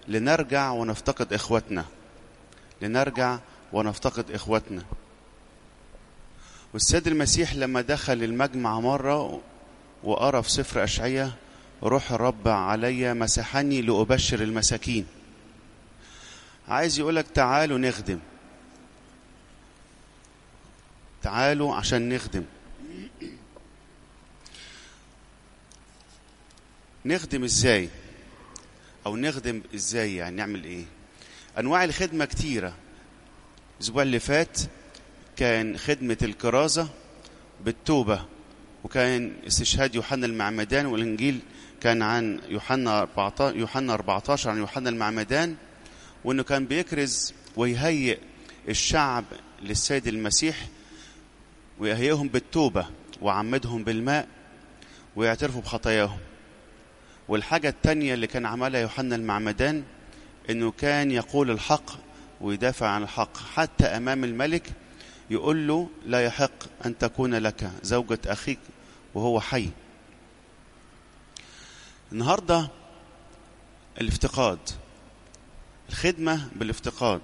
لنرجع ونفتقد إخوتنا لنرجع ونفتقد إخوتنا والسيد المسيح لما دخل المجمع مرة وقرأ في سفر أشعية روح الرب علي مسحني لأبشر المساكين عايز يقولك تعالوا نخدم تعالوا عشان نخدم نخدم ازاي او نخدم ازاي يعني نعمل ايه انواع الخدمه كتيره الاسبوع اللي فات كان خدمه الكرازه بالتوبه وكان استشهاد يوحنا المعمدان والانجيل كان عن يوحنا 14 يوحنا 14 عن يوحنا المعمدان وانه كان بيكرز ويهيئ الشعب للسيد المسيح ويهيئهم بالتوبه وعمدهم بالماء ويعترفوا بخطاياهم والحاجة التانية اللي كان عملها يوحنا المعمدان انه كان يقول الحق ويدافع عن الحق حتى امام الملك يقول له لا يحق ان تكون لك زوجة اخيك وهو حي النهاردة الافتقاد الخدمة بالافتقاد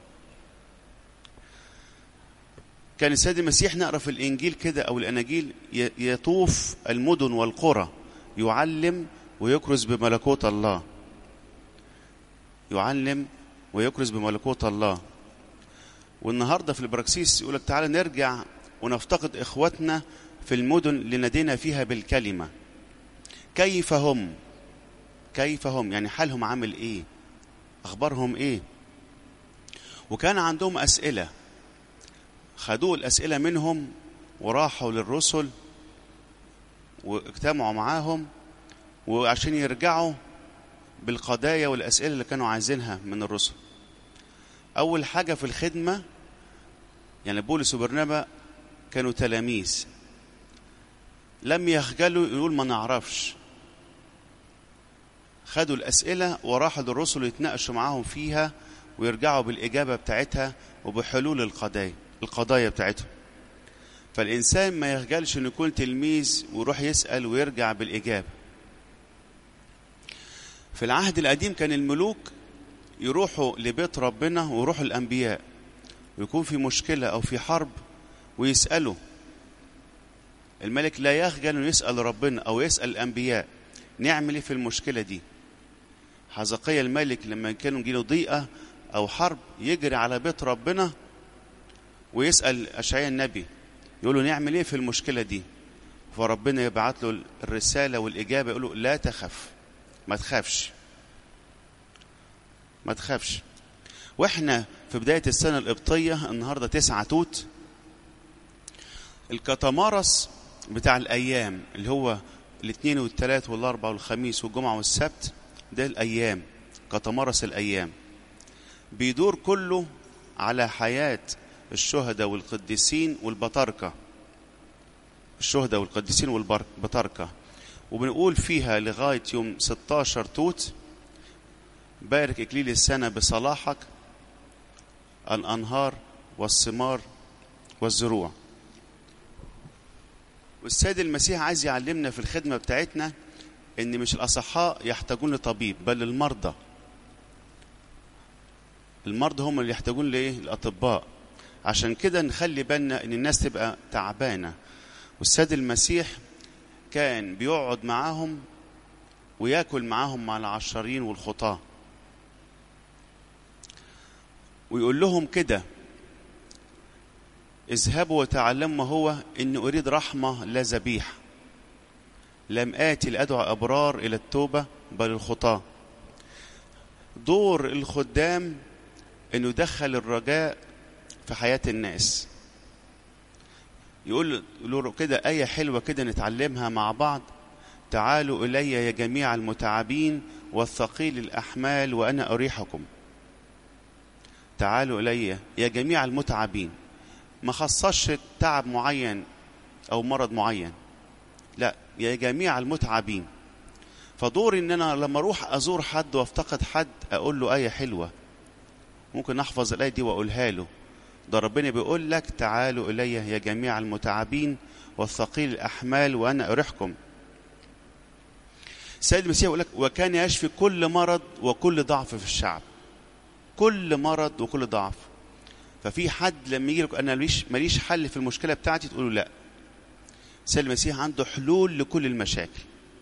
كان السيد المسيح نقرا في الانجيل كده او الاناجيل يطوف المدن والقرى يعلم ويكرز بملكوت الله يعلم ويكرز بملكوت الله والنهارده في البراكسيس يقول لك تعالى نرجع ونفتقد اخواتنا في المدن اللي نادينا فيها بالكلمه كيف هم كيف هم يعني حالهم عامل ايه اخبارهم ايه وكان عندهم اسئله خدوا الاسئله منهم وراحوا للرسل واجتمعوا معاهم وعشان يرجعوا بالقضايا والأسئلة اللي كانوا عايزينها من الرسل أول حاجة في الخدمة يعني بولس وبرنابا كانوا تلاميذ لم يخجلوا يقول ما نعرفش خدوا الأسئلة وراحوا للرسل يتناقشوا معاهم فيها ويرجعوا بالإجابة بتاعتها وبحلول القضايا القضايا بتاعتهم فالإنسان ما يخجلش إنه يكون تلميذ ويروح يسأل ويرجع بالإجابة في العهد القديم كان الملوك يروحوا لبيت ربنا ويروحوا الأنبياء ويكون في مشكلة أو في حرب ويسألوا الملك لا يخجل انه يسأل ربنا أو يسأل الأنبياء نعمل ايه في المشكلة دي حزقية الملك لما كانوا يجيله ضيقة أو حرب يجري على بيت ربنا ويسأل أشعياء النبي يقول له نعمل ايه في المشكلة دي فربنا يبعت له الرسالة والإجابة يقول له لا تخف ما تخافش ما تخافش واحنا في بداية السنة القبطية النهاردة تسعة توت الكتمارس بتاع الأيام اللي هو الاثنين والثلاث والأربع والخميس والجمعة والسبت ده الأيام كتمارس الأيام بيدور كله على حياة الشهداء والقديسين والبطاركة الشهداء والقديسين والبطاركة وبنقول فيها لغاية يوم 16 توت بارك إكليل السنة بصلاحك الأنهار والثمار والزروع والسيد المسيح عايز يعلمنا في الخدمة بتاعتنا إن مش الأصحاء يحتاجون لطبيب بل المرضى المرضى هم اللي يحتاجون لإيه؟ الأطباء عشان كده نخلي بالنا إن الناس تبقى تعبانة والسيد المسيح كان بيقعد معاهم وياكل معاهم مع العشرين والخطاة ويقول لهم كده اذهبوا وتعلموا ما هو إن أريد رحمة لا ذبيحة لم آتي لأدعو أبرار إلى التوبة بل الخطاة دور الخدام إنه يدخل الرجاء في حياة الناس يقول له كده آية حلوة كده نتعلمها مع بعض تعالوا إلي يا جميع المتعبين والثقيل الأحمال وأنا أريحكم تعالوا إلي يا جميع المتعبين ما خصصش تعب معين أو مرض معين لا يا جميع المتعبين فدوري ان انا لما اروح ازور حد وافتقد حد اقول له ايه حلوه ممكن احفظ الايه دي واقولها له ده ربنا بيقول لك تعالوا الي يا جميع المتعبين والثقيل الاحمال وانا اريحكم السيد المسيح يقول لك وكان يشفي كل مرض وكل ضعف في الشعب كل مرض وكل ضعف ففي حد لما يجي لك انا ماليش ماليش حل في المشكله بتاعتي تقول له لا السيد المسيح عنده حلول لكل المشاكل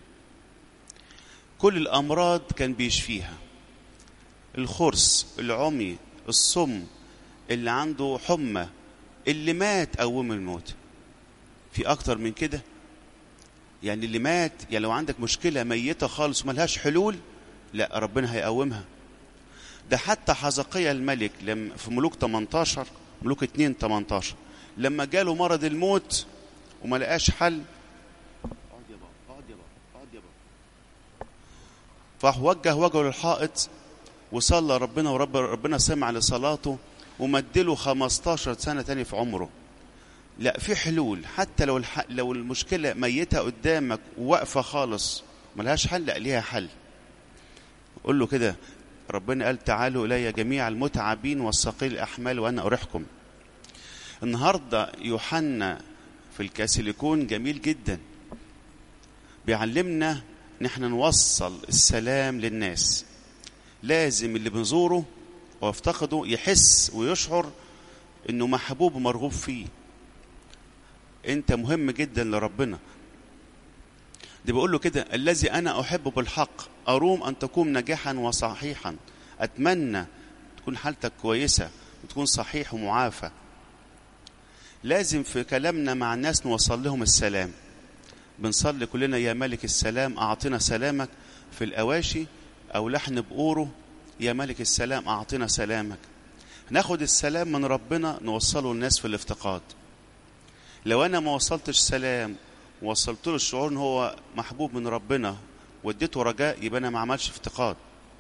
كل الامراض كان بيشفيها الخرس العمي الصم اللي عنده حمى اللي مات قوم الموت في اكتر من كده يعني اللي مات يعني لو عندك مشكله ميته خالص وملهاش حلول لا ربنا هيقومها ده حتى حزقية الملك لما في ملوك 18 ملوك 2 18 لما جاله مرض الموت وما لقاش حل اقعد يا بابا اقعد يا بابا اقعد يا بابا فراح وجه وجهه للحائط وصلى ربنا ورب ربنا سمع لصلاته ومدله 15 سنة تاني في عمره لا في حلول حتى لو الح... لو المشكلة ميتة قدامك وواقفة خالص ملهاش حل لا ليها حل قول له كده ربنا قال تعالوا إلي جميع المتعبين والثقيل الأحمال وأنا أريحكم النهاردة يوحنا في الكاسيليكون جميل جدا بيعلمنا ان احنا نوصل السلام للناس لازم اللي بنزوره ويفتقده يحس ويشعر انه محبوب ومرغوب فيه انت مهم جدا لربنا ده بيقول له كده الذي انا احبه بالحق اروم ان تكون ناجحا وصحيحا اتمنى تكون حالتك كويسه وتكون صحيح ومعافى لازم في كلامنا مع الناس نوصل لهم السلام بنصلي كلنا يا ملك السلام اعطنا سلامك في الاواشي او لحن بقوره يا ملك السلام اعطنا سلامك ناخد السلام من ربنا نوصله للناس في الافتقاد لو انا ما وصلتش سلام ووصلت له الشعور ان هو محبوب من ربنا واديته رجاء يبقى انا ما عملش افتقاد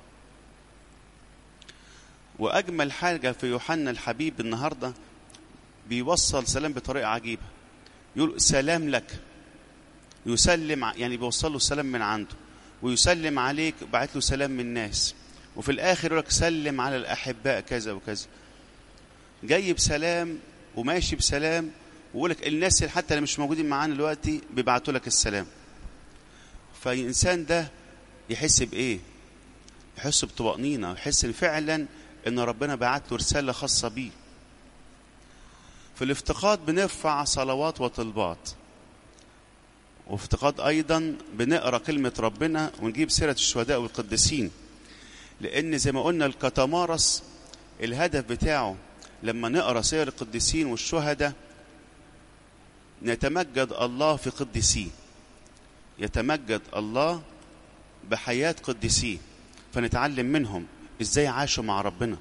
واجمل حاجه في يوحنا الحبيب النهارده بيوصل سلام بطريقه عجيبه يقول سلام لك يسلم يعني بيوصل له السلام من عنده ويسلم عليك بعت له سلام من الناس وفي الاخر يقول لك سلم على الاحباء كذا وكذا جاي بسلام وماشي بسلام ويقول لك الناس اللي حتى اللي مش موجودين معانا دلوقتي بيبعتوا لك السلام فالانسان ده يحس بايه يحس بطمأنينة يحس ان فعلا ان ربنا بعت له رسالة خاصة بيه في الافتقاد بنرفع صلوات وطلبات وافتقاد ايضا بنقرا كلمة ربنا ونجيب سيرة الشهداء والقديسين لان زي ما قلنا الكتمارس الهدف بتاعه لما نقرا سير القديسين والشهداء نتمجد الله في قديسيه يتمجد الله بحياة قديسيه فنتعلم منهم ازاي عاشوا مع ربنا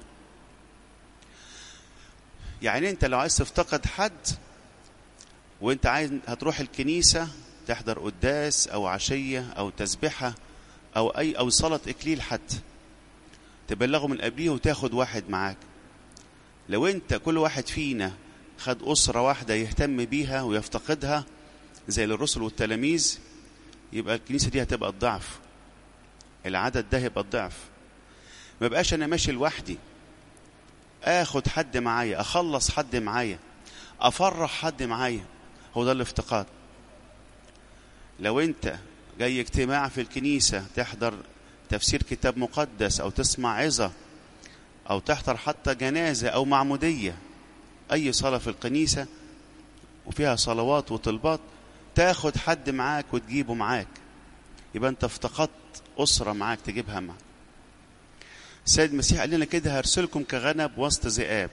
يعني انت لو عايز تفتقد حد وانت عايز هتروح الكنيسة تحضر قداس او عشية او تسبحة او اي او صلاة اكليل حتى تبلغه من قبليه وتاخد واحد معاك لو انت كل واحد فينا خد أسرة واحدة يهتم بيها ويفتقدها زي الرسل والتلاميذ يبقى الكنيسة دي هتبقى الضعف العدد ده هيبقى الضعف ما بقاش أنا ماشي لوحدي آخد حد معايا أخلص حد معايا أفرح حد معايا هو ده الافتقاد لو أنت جاي اجتماع في الكنيسة تحضر تفسير كتاب مقدس أو تسمع عظة أو تحضر حتى جنازة أو معمودية أي صلاة في الكنيسة وفيها صلوات وطلبات تاخد حد معاك وتجيبه معاك يبقى أنت افتقدت أسرة معاك تجيبها معاك السيد المسيح قال لنا كده هرسلكم كغنم وسط ذئاب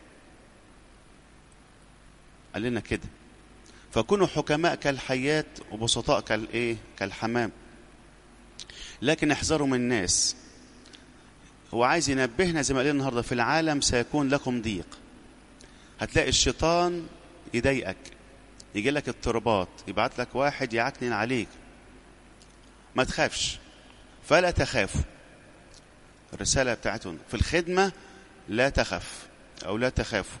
قال لنا كده فكونوا حكماء كالحيات وبسطاء كالايه كالحمام لكن احذروا من الناس هو عايز ينبهنا زي ما قال النهارده في العالم سيكون لكم ضيق هتلاقي الشيطان يضايقك يجي لك اضطرابات يبعت لك واحد يعكنن عليك ما تخافش فلا تخافوا الرسالة بتاعتهم في الخدمة لا تخف أو لا تخافوا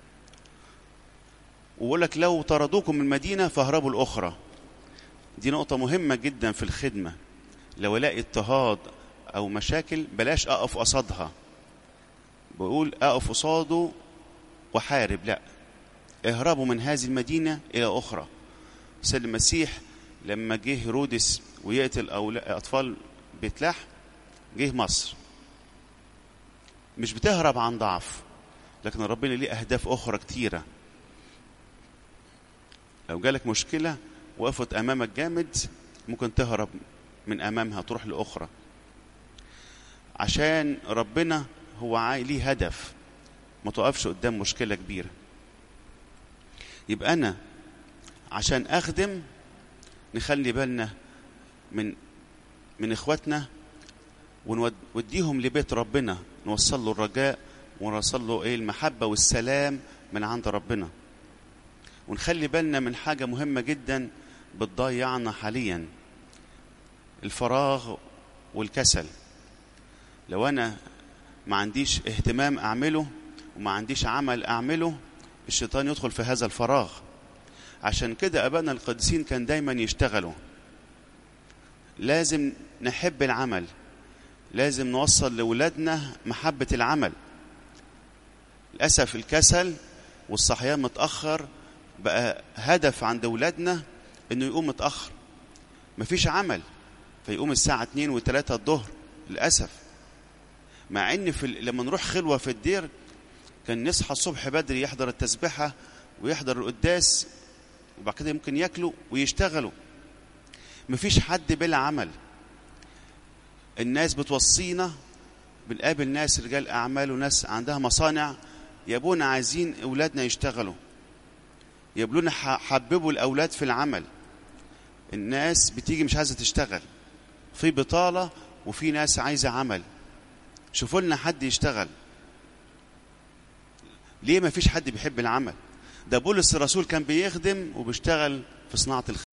ويقول لك لو طردوكم من المدينة فاهربوا الأخرى دي نقطة مهمة جدا في الخدمة لو الاقي اضطهاد أو مشاكل بلاش أقف قصادها بقول أقف قصاده وحارب لا اهربوا من هذه المدينة إلى أخرى سيد المسيح لما جه هيرودس ويقتل اطفال بيت لحم جه مصر مش بتهرب عن ضعف لكن ربنا ليه اهداف اخرى كتيره لو جالك مشكله وقفت امامك جامد ممكن تهرب من امامها تروح لاخرى عشان ربنا هو عاي ليه هدف ما تقفش قدام مشكله كبيره يبقى انا عشان اخدم نخلي بالنا من من اخواتنا ونوديهم لبيت ربنا نوصل له الرجاء ونوصل له ايه المحبه والسلام من عند ربنا ونخلي بالنا من حاجه مهمه جدا بتضيعنا حاليا الفراغ والكسل لو انا ما عنديش اهتمام اعمله وما عنديش عمل اعمله الشيطان يدخل في هذا الفراغ عشان كده ابائنا القديسين كان دايما يشتغلوا لازم نحب العمل لازم نوصل لاولادنا محبه العمل للاسف الكسل والصحيان متاخر بقى هدف عند اولادنا انه يقوم متاخر مفيش عمل فيقوم الساعه 2 و3 الظهر للاسف مع ان في لما نروح خلوه في الدير كان نصحى الصبح بدري يحضر التسبحه ويحضر القداس وبعد كده يمكن ياكلوا ويشتغلوا مفيش حد بلا عمل الناس بتوصينا بنقابل ناس رجال اعمال وناس عندها مصانع يابونا عايزين اولادنا يشتغلوا يقولون حببوا الاولاد في العمل الناس بتيجي مش عايزه تشتغل في بطاله وفي ناس عايزه عمل شوفوا لنا حد يشتغل ليه ما فيش حد بيحب العمل ده بولس الرسول كان بيخدم وبيشتغل في صناعه